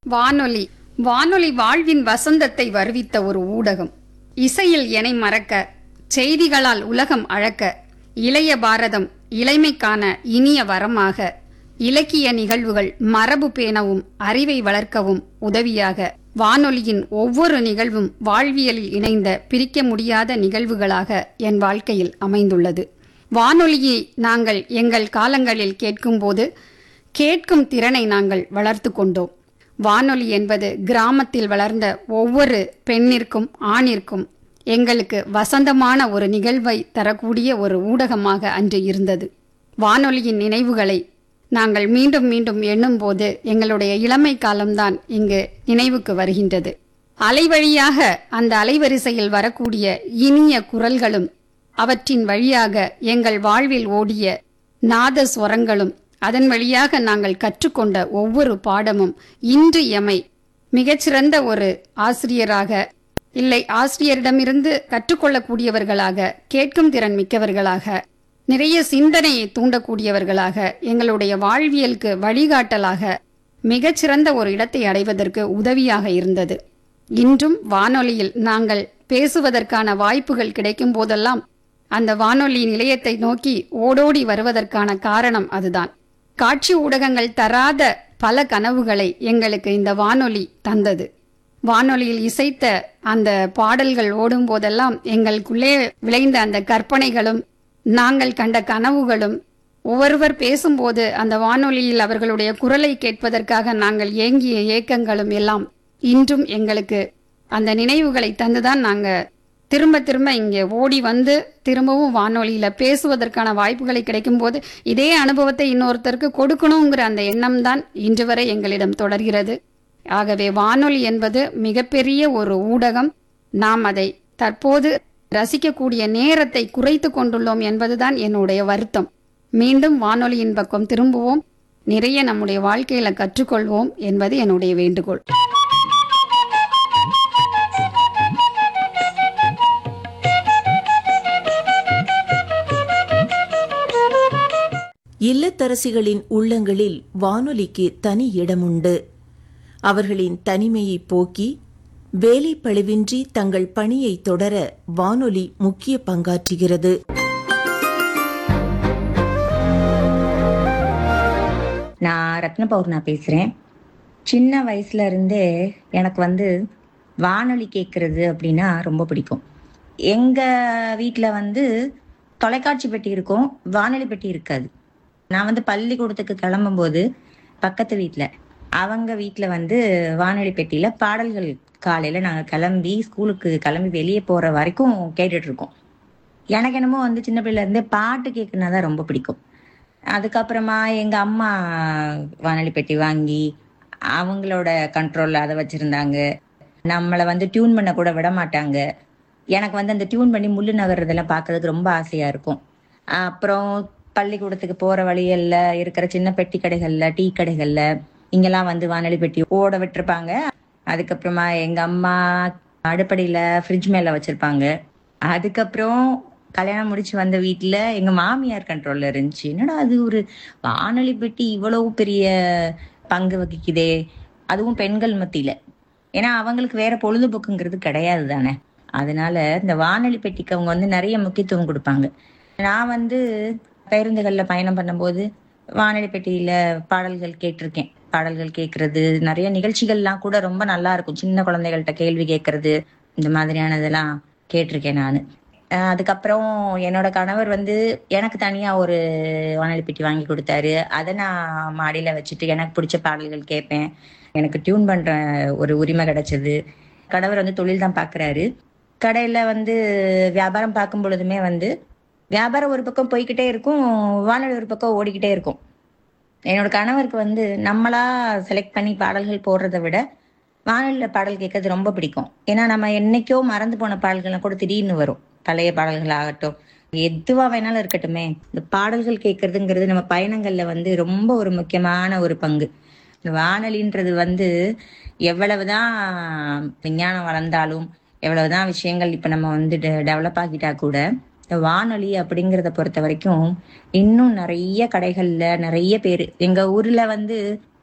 வானொலி வானொலி வாழ்வின் வசந்தத்தை வருவித்த ஒரு ஊடகம் இசையில் எனை மறக்க செய்திகளால் உலகம் அழக்க இளைய பாரதம் இளைமைக்கான இனிய வரமாக இலக்கிய நிகழ்வுகள் மரபு பேணவும் அறிவை வளர்க்கவும் உதவியாக வானொலியின் ஒவ்வொரு நிகழ்வும் வாழ்வியலில் இணைந்த பிரிக்க முடியாத நிகழ்வுகளாக என் வாழ்க்கையில் அமைந்துள்ளது வானொலியை நாங்கள் எங்கள் காலங்களில் கேட்கும்போது கேட்கும் திறனை நாங்கள் வளர்த்து கொண்டோம் வானொலி என்பது கிராமத்தில் வளர்ந்த ஒவ்வொரு பெண்ணிற்கும் ஆணிற்கும் எங்களுக்கு வசந்தமான ஒரு நிகழ்வை தரக்கூடிய ஒரு ஊடகமாக அன்று இருந்தது வானொலியின் நினைவுகளை நாங்கள் மீண்டும் மீண்டும் எண்ணும்போது எங்களுடைய இளமை காலம்தான் இங்கு நினைவுக்கு வருகின்றது அலைவழியாக அந்த அலைவரிசையில் வரக்கூடிய இனிய குரல்களும் அவற்றின் வழியாக எங்கள் வாழ்வில் ஓடிய நாத ஸ்வரங்களும் அதன் வழியாக நாங்கள் கற்றுக்கொண்ட ஒவ்வொரு பாடமும் இன்று எமை மிகச்சிறந்த ஒரு ஆசிரியராக இல்லை ஆசிரியரிடமிருந்து கற்றுக்கொள்ளக்கூடியவர்களாக கேட்கும் திறன் மிக்கவர்களாக நிறைய சிந்தனையை தூண்டக்கூடியவர்களாக எங்களுடைய வாழ்வியலுக்கு வழிகாட்டலாக மிகச்சிறந்த ஒரு இடத்தை அடைவதற்கு உதவியாக இருந்தது இன்றும் வானொலியில் நாங்கள் பேசுவதற்கான வாய்ப்புகள் கிடைக்கும் போதெல்லாம் அந்த வானொலி நிலையத்தை நோக்கி ஓடோடி வருவதற்கான காரணம் அதுதான் காட்சி ஊடகங்கள் தராத பல கனவுகளை எங்களுக்கு இந்த வானொலி தந்தது வானொலியில் இசைத்த அந்த பாடல்கள் ஓடும் போதெல்லாம் எங்களுக்குள்ளே விளைந்த அந்த கற்பனைகளும் நாங்கள் கண்ட கனவுகளும் ஒவ்வொருவர் பேசும்போது அந்த வானொலியில் அவர்களுடைய குரலை கேட்பதற்காக நாங்கள் ஏங்கிய ஏக்கங்களும் எல்லாம் இன்றும் எங்களுக்கு அந்த நினைவுகளை தந்துதான் நாங்க திரும்ப திரும்ப இங்கே ஓடி வந்து திரும்பவும் வானொலியில பேசுவதற்கான வாய்ப்புகளை கிடைக்கும் போது இதே அனுபவத்தை இன்னொருத்தருக்கு கொடுக்கணுங்கிற அந்த எண்ணம் தான் இன்று வரை எங்களிடம் தொடர்கிறது ஆகவே வானொலி என்பது மிகப்பெரிய ஒரு ஊடகம் நாம் அதை தற்போது ரசிக்கக்கூடிய நேரத்தை குறைத்து கொண்டுள்ளோம் என்பதுதான் என்னுடைய வருத்தம் மீண்டும் வானொலியின் பக்கம் திரும்புவோம் நிறைய நம்முடைய வாழ்க்கையில கற்றுக்கொள்வோம் என்பது என்னுடைய வேண்டுகோள் இல்லத்தரசிகளின் உள்ளங்களில் வானொலிக்கு தனி இடமுண்டு அவர்களின் தனிமையை போக்கி வேலை பழுவின்றி தங்கள் பணியை தொடர வானொலி முக்கிய பங்காற்றுகிறது நான் ரத்ன பௌர்ணா பேசுறேன் சின்ன வயசுல இருந்தே எனக்கு வந்து வானொலி கேட்கறது அப்படின்னா ரொம்ப பிடிக்கும் எங்க வீட்ல வந்து தொலைக்காட்சி பெட்டி இருக்கும் வானொலி பெட்டி இருக்காது நான் வந்து பள்ளிக்கூடத்துக்கு கிளம்பும்போது பக்கத்து வீட்ல அவங்க வீட்ல வந்து வானொலி பெட்டியில பாடல்கள் காலையில நாங்க கிளம்பி ஸ்கூலுக்கு கிளம்பி வெளியே போற வரைக்கும் கேட்டுட்டு இருக்கோம் எனக்கு என்னமோ வந்து சின்ன பிள்ளைல இருந்தே பாட்டு கேட்கணுன்னா தான் ரொம்ப பிடிக்கும் அதுக்கப்புறமா எங்க அம்மா வானொலி பெட்டி வாங்கி அவங்களோட கண்ட்ரோல்ல அதை வச்சிருந்தாங்க நம்மளை வந்து டியூன் பண்ண கூட விட மாட்டாங்க எனக்கு வந்து அந்த டியூன் பண்ணி முள்ளு நகர்றதெல்லாம் பார்க்கறதுக்கு ரொம்ப ஆசையா இருக்கும் அப்புறம் பள்ளிக்கூடத்துக்கு போற வழிகள்ல இருக்கிற சின்ன பெட்டி கடைகள்ல டீ கடைகள்ல இங்கெல்லாம் வந்து வானொலி பெட்டி ஓட விட்டுருப்பாங்க அதுக்கப்புறமா எங்க அம்மா அடுப்படியில ஃப்ரிட்ஜ் மேல வச்சிருப்பாங்க அதுக்கப்புறம் கல்யாணம் முடிச்சு வந்த வீட்டுல எங்க மாமியார் கண்ட்ரோல்ல இருந்துச்சு என்னடா அது ஒரு வானொலி பெட்டி இவ்வளவு பெரிய பங்கு வகிக்குதே அதுவும் பெண்கள் மத்தியில ஏன்னா அவங்களுக்கு வேற பொழுதுபோக்குங்கிறது கிடையாது தானே அதனால இந்த வானொலி பெட்டிக்கு அவங்க வந்து நிறைய முக்கியத்துவம் கொடுப்பாங்க நான் வந்து பேருந்துகள்ல பயணம் பண்ணும்போது வானொலி பெட்டியில பாடல்கள் கேட்டிருக்கேன் பாடல்கள் கேட்கறது நிறைய நிகழ்ச்சிகள்லாம் கூட ரொம்ப நல்லா இருக்கும் சின்ன குழந்தைகள்கிட்ட கேள்வி கேட்கறது இந்த மாதிரியானதெல்லாம் கேட்டிருக்கேன் நான் அதுக்கப்புறம் என்னோட கணவர் வந்து எனக்கு தனியா ஒரு வானொலி பெட்டி வாங்கி கொடுத்தாரு அதை நான் மாடியில வச்சுட்டு எனக்கு பிடிச்ச பாடல்கள் கேட்பேன் எனக்கு டியூன் பண்ற ஒரு உரிமை கிடைச்சது கணவர் வந்து தொழில் தான் பாக்குறாரு கடையில வந்து வியாபாரம் பார்க்கும் பொழுதுமே வந்து வியாபாரம் ஒரு பக்கம் போய்கிட்டே இருக்கும் வானொலி ஒரு பக்கம் ஓடிக்கிட்டே இருக்கும் என்னோட கணவருக்கு வந்து நம்மளா செலக்ட் பண்ணி பாடல்கள் போடுறதை விட வானொலியில பாடல் கேட்கறது ரொம்ப பிடிக்கும் ஏன்னா நம்ம என்னைக்கோ மறந்து போன பாடல்கள்லாம் கூட திடீர்னு வரும் பழைய பாடல்கள் ஆகட்டும் எதுவா வேணாலும் இருக்கட்டுமே இந்த பாடல்கள் கேட்கறதுங்கிறது நம்ம பயணங்கள்ல வந்து ரொம்ப ஒரு முக்கியமான ஒரு பங்கு இந்த வானொலின்றது வந்து எவ்வளவுதான் விஞ்ஞானம் வளர்ந்தாலும் எவ்வளவுதான் விஷயங்கள் இப்ப நம்ம வந்து டெவலப் ஆகிட்டா கூட இந்த வானொலி அப்படிங்கிறத பொறுத்த வரைக்கும் இன்னும் நிறைய கடைகள்ல நிறைய பேர் எங்க ஊர்ல வந்து